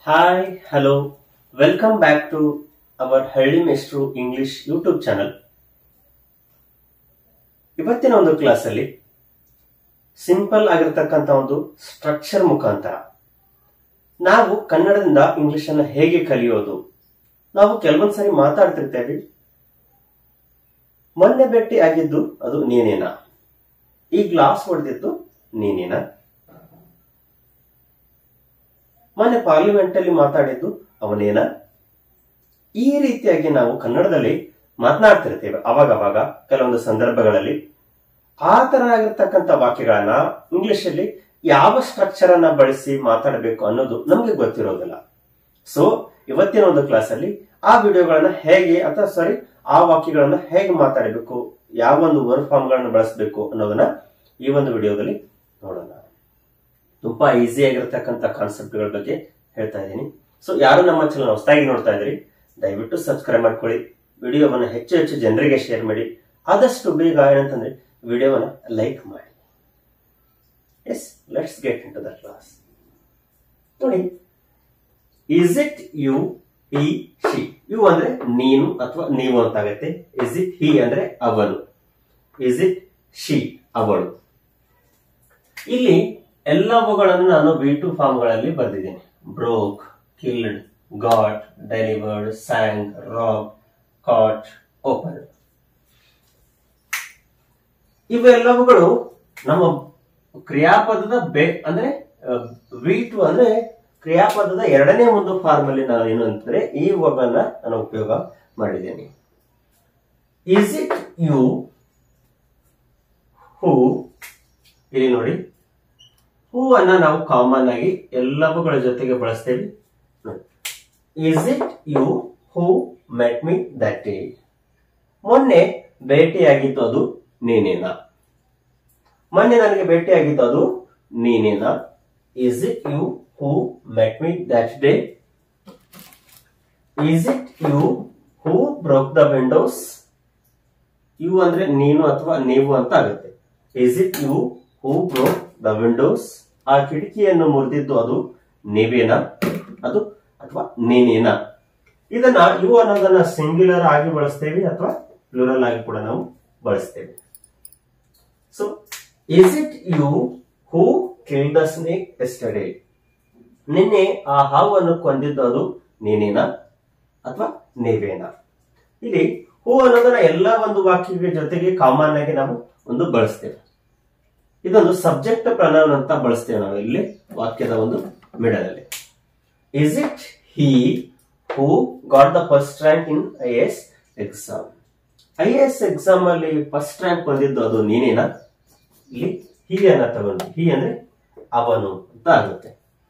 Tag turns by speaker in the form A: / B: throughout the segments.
A: hi hello welcome back to our ಹಳ್ಳಿ ಮೇಸ್ಟ್ರು English YouTube channel ಇವತ್ತಿನ ಒಂದು ಕ್ಲಾಸಲ್ಲಿ ಸಿಂಪಲ್ ಆಗಿರ್ತಕ್ಕಂಥ ಒಂದು ಸ್ಟ್ರಕ್ಚರ್ ಮುಖಾಂತರ ನಾವು ಕನ್ನಡದಿಂದ ಇಂಗ್ಲಿಷ್ ಅನ್ನ ಹೇಗೆ ಕಲಿಯೋದು ನಾವು ಕೆಲವೊಂದ್ಸರಿ ಮಾತಾಡ್ತಿರ್ತೇವೆ ಮೊನ್ನೆ ಭೇಟಿ ಆಗಿದ್ದು ಅದು ನೀನೇನಾ ಈ ಗ್ಲಾಸ್ ಹೊಡೆದಿದ್ದು ನೀನೇನಾ ಮೊನ್ನೆ ಪಾರ್ಲಿಮೆಂಟ್ ಅಲ್ಲಿ ಮಾತಾಡಿದ್ದು ಅವನೇನ ಈ ರೀತಿಯಾಗಿ ನಾವು ಕನ್ನಡದಲ್ಲಿ ಮಾತನಾಡ್ತಿರ್ತೇವೆ ಅವಾಗ ಅವಾಗ ಕೆಲವೊಂದು ಸಂದರ್ಭಗಳಲ್ಲಿ ಆ ತರ ಆಗಿರ್ತಕ್ಕಂಥ ವಾಕ್ಯಗಳನ್ನ ಇಂಗ್ಲಿಷ್ ಅಲ್ಲಿ ಯಾವ ಸ್ಟ್ರಕ್ಚರ್ ಅನ್ನ ಬಳಸಿ ಮಾತಾಡಬೇಕು ಅನ್ನೋದು ನಮ್ಗೆ ಗೊತ್ತಿರೋದಿಲ್ಲ ಸೊ ಇವತ್ತಿನ ಒಂದು ಕ್ಲಾಸ್ ಅಲ್ಲಿ ಆ ವಿಡಿಯೋಗಳನ್ನ ಹೇಗೆ ಅಥವಾ ಸಾರಿ ಆ ವಾಕ್ಯಗಳನ್ನ ಹೇಗೆ ಮಾತಾಡಬೇಕು ಯಾವ ಒಂದು ವರ್ಕ್ ಫಾರ್ಮ್ ಗಳನ್ನ ಬಳಸಬೇಕು ಅನ್ನೋದನ್ನ ಈ ಒಂದು ವಿಡಿಯೋದಲ್ಲಿ ನೋಡೋಣ ತುಂಬಾ ಈಸಿ ಆಗಿರತಕ್ಕಂತ ಕಾನ್ಸೆಪ್ಟ್ಗಳ ಬಗ್ಗೆ ಹೇಳ್ತಾ ಇದ್ದೀನಿ ಸೊ ಯಾರು ನಮ್ಮ ಚಾನಲ್ ಹೊಸದಾಗಿ ನೋಡ್ತಾ ಇದ್ರಿ ದಯವಿಟ್ಟು ಸಬ್ಸ್ಕ್ರೈಬ್ ಮಾಡ್ಕೊಳ್ಳಿ ವಿಡಿಯೋವನ್ನ ಹೆಚ್ಚು ಹೆಚ್ಚು ಜನರಿಗೆ ಶೇರ್ ಮಾಡಿ ಆದಷ್ಟು ಬೇಗ ಏನಂತಂದ್ರೆ ವಿಡಿಯೋವನ್ನ ಲೈಕ್ ಮಾಡಿ yes let's get into the class ನೋಡಿ is it you he she you ಅಂದ್ರೆ ನೀನು ಅಥವಾ ನೀವು ಅಂತ ಆಗತ್ತೆ ಇಸ್ ಇಟ್ ಹಿ ಅಂದ್ರೆ ಅವನು ಇಸ್ ಇಟ್ ಶಿ ಅವಳು ಇಲ್ಲಿ ಎಲ್ಲವುಗಳನ್ನು ನಾನು ವಿ ಟು ಫಾರ್ಮ್ ಗಳಲ್ಲಿ ಬರೆದಿದ್ದೇನೆ broke killed got delivered sang rob caught open ಇವೆಲ್ಲವುಗಳು ನಮ್ಮ ಕ್ರಿಯಾಪದದ ಬೆ ಅಂದ್ರೆ ವಿ ಟು ಅಂದ್ರೆ ಕ್ರಿಯಾಪದದ ಎರಡನೇ ಒಂದು ಫಾರ್ಮ್ ಅಲ್ಲಿ ನಾನು ಏನು ಅಂತಂದ್ರೆ ಈ ವರ್ಗನ್ನ ನಾನು ಉಪಯೋಗ ಮಾಡಿದ್ದೇನೆ ಇಸ್ ಇಟ್ ಯು ಹೂ ಇಲ್ಲಿ ನೋಡಿ ಹೂವನ್ನ ನಾವು ಕಾಮನ್ ಆಗಿ ಎಲ್ಲವುಗಳ ಜೊತೆಗೆ ಬಳಸ್ತೇವೆ is it you who met me that day ಮೊನ್ನೆ ಭೇಟಿಯಾಗಿತ್ತು ಅದು ನೀನೇನಾ ಮೊನ್ನೆ ನನಗೆ ಭೇಟಿಯಾಗಿತ್ತು ಅದು ನೀನೇನಾ is it you who met me that day is it you who broke the windows you ಅಂದ್ರೆ ನೀನು ಅಥವಾ ನೀವು ಅಂತ ಆಗುತ್ತೆ is it you who broke the windows ಆ ಕಿಟಕಿಯನ್ನು ಮುರಿದಿದ್ದು ಅದು ನೀವೇನಾ ಅದು ಅಥವಾ ನೀನೇನಾ ಇದನ್ನ ಯು ಅನ್ನೋದನ್ನ ಸಿಂಗ್ಯುಲರ್ ಆಗಿ ಬಳಸ್ತೇವೆ ಅಥವಾ ಪ್ಲೂರಲ್ ಆಗಿ ಕೂಡ ನಾವು ಬಳಸ್ತೇವೆ so is it you who kill the snake yesterday ನಿನ್ನೆ ಆ ಹಾವನ್ನು ಕೊಂದಿದ್ದು ಅದು ನೀನೇನಾ ಅಥವಾ ನೀವೇನಾ ಇಲ್ಲಿ ಹೂ ಅನ್ನೋದನ್ನ ಎಲ್ಲಾ ಒಂದು ವಾಕ್ಯಗಳ ಜೊತೆಗೆ ಕಾಮನ್ ಆಗಿ ನಾವು ಒಂದು ಬಳಸ್ತೇವೆ ಇದೊಂದು ಸಬ್ಜೆಕ್ಟ್ ಪ್ರನೌನ್ ಅಂತ ಬಳಸ್ತೇವೆ ನಾವು ಇಲ್ಲಿ ವಾಕ್ಯದ ಒಂದು ಮಿಡಲ್ ಅಲ್ಲಿ is it he who got the first rank in I S exam I S exam ಅಲ್ಲಿ ಫಸ್ಟ್ ರ್ಯಾಂಕ್ ಬಂದಿದ್ದು ಅದು ನೀನೇನಾ ಇಲ್ಲಿ ಹಿ ಅನ್ನ ತಗೊಂಡು ಹಿ ಅಂದ್ರೆ ಅವನು ಅಂತ ಆಗುತ್ತೆ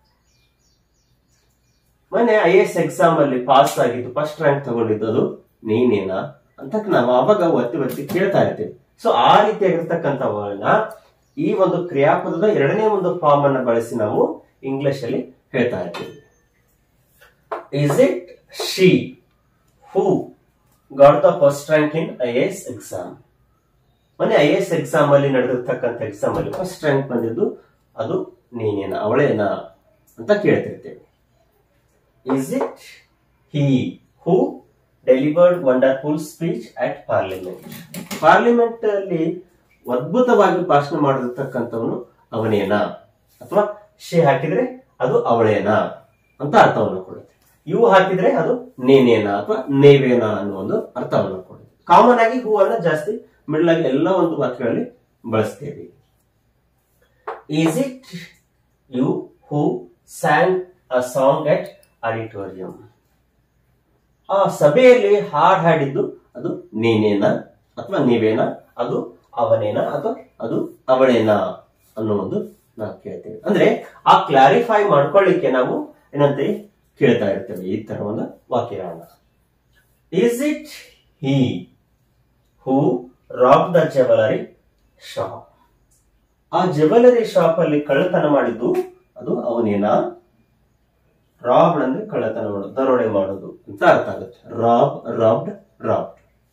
A: ಮೊನ್ನೆ ಐ ಎಸ್ ಎಕ್ಸಾಮ್ ಅಲ್ಲಿ ಪಾಸ್ ಆಗಿದ್ದು ಫಸ್ಟ್ ರ್ಯಾಂಕ್ ತಗೊಂಡಿದ್ದು ಅದು ನೀನೇನಾ ಅಂತ ನಾವು ಅವಾಗ ಒತ್ತಿ ಒತ್ತಿ ಕೇಳ್ತಾ ಇರ್ತೀವಿ ಸೊ ಆ ರೀತಿಯಾಗಿರ್ತಕ್ಕಂಥವನ್ನ ಈ ಒಂದು ಕ್ರಿಯಾಪದದ ಎರಡನೇ ಒಂದು ಫಾರ್ಮ್ ಅನ್ನ ಬಳಸಿ ನಾವು ಇಂಗ್ಲಿಷ್ ಅಲ್ಲಿ ಹೇಳ್ತಾ ಇರ್ತೀವಿ is it she who got the first rank in I S exam ಮೊನ್ನೆ ಐ ಎಸ್ ಎಕ್ಸಾಮ್ ಅಲ್ಲಿ ನಡೆದಿರ್ತಕ್ಕಂಥ ಎಕ್ಸಾಮ್ ಅಲ್ಲಿ ಫಸ್ಟ್ ರ್ಯಾಂಕ್ ಬಂದಿದ್ದು ಅದು ನೀನೇನ ಅವಳೇನಾ ಅಂತ ಕೇಳ್ತಿರ್ತೇವೆ is it he who delivered wonderful speech at parliament parliament ಅಲ್ಲಿ ಅದ್ಭುತವಾಗಿ ಭಾಷಣ ಮಾಡಿರ್ತಕ್ಕಂಥವನು ಅವನೇನಾ ಅಥವಾ ಶಿ ಹಾಕಿದ್ರೆ ಅದು ಅವಳೇನಾ ಅಂತ ಅರ್ಥವನ್ನು ಕೊಡುತ್ತೆ ಇವು ಹಾಕಿದ್ರೆ ಅದು ನೇನೇನಾ ಅಥವಾ ನೇವೇನಾ ಅನ್ನೋ ಒಂದು ಅರ್ಥವನ್ನು ಕೊಡುತ್ತೆ ಕಾಮನ್ ಆಗಿ ಹೂವನ್ನ ಜಾಸ್ತಿ ಮಿಡ್ಲ್ ಆಗಿ ಎಲ್ಲ ಒಂದು ವಾಕ್ಯಗಳಲ್ಲಿ ಬಳಸ್ತೇವೆ is it you who sang a song at auditorium ಆ ಸಭೆಯಲ್ಲಿ ಹಾಡ್ ಹಾಡಿದ್ದು ಅದು ನೀನೇನಾ ಅಥವಾ ನೀವೇನಾ ಅದು ಅವನೇನಾ ಅಥವಾ ಅದು ಅವಳೇನಾ ಅನ್ನೋ ಒಂದು ನಾವು ಕೇಳ್ತೇವೆ ಅಂದ್ರೆ ಆ ಕ್ಲಾರಿಫೈ ಮಾಡ್ಕೊಳ್ಳಿಕ್ಕೆ ನಾವು ಏನಂತ ಕೇಳ್ತಾ ಇರ್ತೇವೆ ಈ ತರ ಒಂದು ವಾಕ್ಯಗಳನ್ನ is it he who rob the jewellery shop ಆ ಜುವೆಲರಿ ಶಾಪ್ ಅಲ್ಲಿ ಕಳ್ಳತನ ಮಾಡಿದ್ದು ಅದು ಅವನೇನಾ ರಾಬ್ ಅಂದ್ರೆ ಕಳ್ಳತನ ಮಾಡೋದು ದರೋಡೆ ಮಾಡೋದು ಅಂತ ಅರ್ಥ ಆಗುತ್ತೆ rob robbed robbed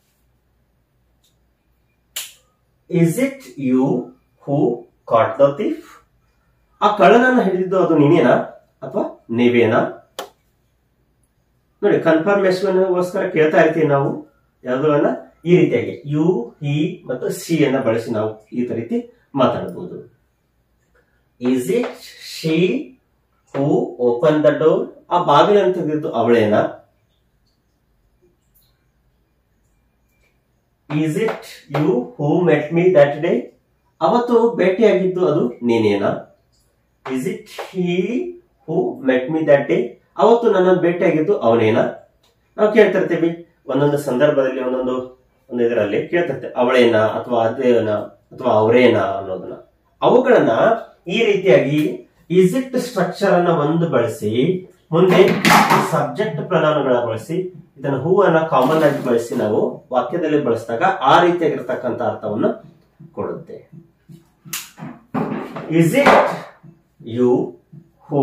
A: is it you who caught the thief ಆ ಕಳ್ಳನನ್ನ ಹಿಡಿದಿದ್ದು ಅದು ನೀನೇನಾ ಅಥವಾ ನೀವೇನಾ ನೋಡಿ ಕನ್ಫರ್ಮೇಶನ್ಗೋಸ್ಕರ ಕೇಳ್ತಾ ಇರ್ತೀವಿ ನಾವು ಯಾವುದನ್ನ ಈ ರೀತಿಯಾಗಿ ಯು ಹಿ ಮತ್ತು ಸಿ ಅನ್ನ ಬಳಸಿ ನಾವು ಈ ರೀತಿ ಮಾತಾಡಬಹುದು is it she who open the door ಆ ಬಾಗಿಲನ್ನು ತೆಗೆದು ಅವಳೇನಾ is it you who met me that day ಅವತ್ತು ಭೇಟಿಯಾಗಿದ್ದು ಅದು ನೀನೇನಾ is it he who met me that day ಅವತ್ತು ನನ್ನನ್ನು ಭೇಟಿಯಾಗಿದ್ದು ಅವನೇನಾ ನಾವು ಕೇಳ್ತಿರ್ತೀವಿ ಒಂದೊಂದು ಸಂದರ್ಭದಲ್ಲಿ ಒಂದೊಂದು ಒಂದು ಇದರಲ್ಲಿ ಕೇಳ್ತಿರ್ತೇವೆ ಅವಳೇನಾ ಅಥವಾ ಅದೇನಾ ಅಥವಾ ಅವರೇನಾ ಅನ್ನೋದನ್ನ ಅವುಗಳನ್ನ ಈ ರೀತಿಯಾಗಿ ಇಸ್ ಇಟ್ ಸ್ಟ್ರಕ್ಚರ್ ಅನ್ನ ಒಂದು ಬಳಸಿ ಮುಂದೆ ಸಬ್ಜೆಕ್ಟ್ ಪ್ರನಾಮಗಳ ಬಳಸಿ ಇದನ್ನ ಹೂವನ್ನ ಕಾಮನ್ ಆಗಿ ಬಳಸಿ ನಾವು ವಾಕ್ಯದಲ್ಲಿ ಬಳಸಿದಾಗ ಆ ರೀತಿಯಾಗಿರ್ತಕ್ಕಂಥ ಅರ್ಥವನ್ನು ಕೊಡುತ್ತೆ is it you who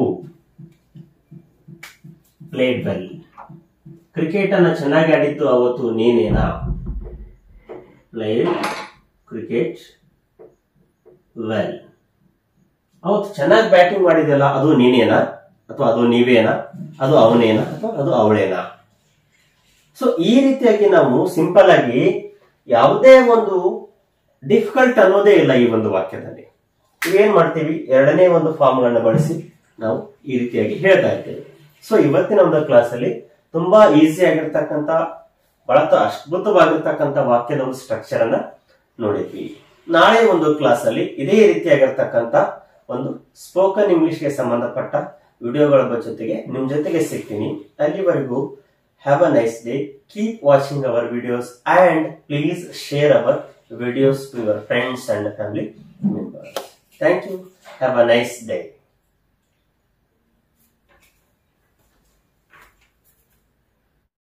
A: played well cricket ಅನ್ನ ಚೆನ್ನಾಗಿ ಆಡಿದ್ದು ಅವತ್ತು ನೀನೇನಾ ಪ್ಲೇಡ್ ಕ್ರಿಕೆಟ್ ವೆಲ್ ಅವತ್ತು ಚೆನ್ನಾಗಿ ಬ್ಯಾಟಿಂಗ್ ಮಾಡಿದೆಯಲ್ಲ ಅದು ನೀನೇನಾ ಅಥವಾ ಅದು ನೀವೇನಾ ಅದು ಅವನೇನಾ ಅಥವಾ ಅದು ಅವಳೇನಾ ಸೊ ಈ ರೀತಿಯಾಗಿ ನಾವು ಸಿಂಪಲ್ ಆಗಿ ಯಾವುದೇ ಒಂದು ಡಿಫಿಕಲ್ಟ್ ಅನ್ನೋದೇ ಇಲ್ಲ ಈ ಒಂದು ವಾಕ್ಯದಲ್ಲಿ ಏನ್ ಮಾಡ್ತೀವಿ ಎರಡನೇ ಒಂದು ಫಾರ್ಮ್ಗಳನ್ನ ಬಳಸಿ ನಾವು ಈ ರೀತಿಯಾಗಿ ಹೇಳ್ತಾ ಇದ್ದೇವೆ ಸೊ ಇವತ್ತಿನ ಒಂದು ಕ್ಲಾಸಲ್ಲಿ ತುಂಬಾ ಈಸಿ ಆಗಿರ್ತಕ್ಕಂಥ ಬಹಳ ಅದ್ಭುತವಾಗಿರ್ತಕ್ಕಂಥ ವಾಕ್ಯದ ಒಂದು ಸ್ಟ್ರಕ್ಚರ್ ಅನ್ನ ನೋಡಿದ್ವಿ ನಾಳೆ ಒಂದು ಕ್ಲಾಸ್ ಅಲ್ಲಿ ಇದೇ ರೀತಿಯಾಗಿರ್ತಕ್ಕಂಥ ಒಂದು ಸ್ಪೋಕನ್ ಇಂಗ್ಲಿಷ್ಗೆ ಸಂಬಂಧಪಟ್ಟ ವಿಡಿಯೋಗಳ ಜೊತೆಗೆ ನಿಮ್ ಜೊತೆಗೆ ಸಿಗ್ತೀನಿ ಅಲ್ಲಿವರೆಗೂ have a nice day keep watching our videos and please share our videos to your friends and family members thank you have a nice day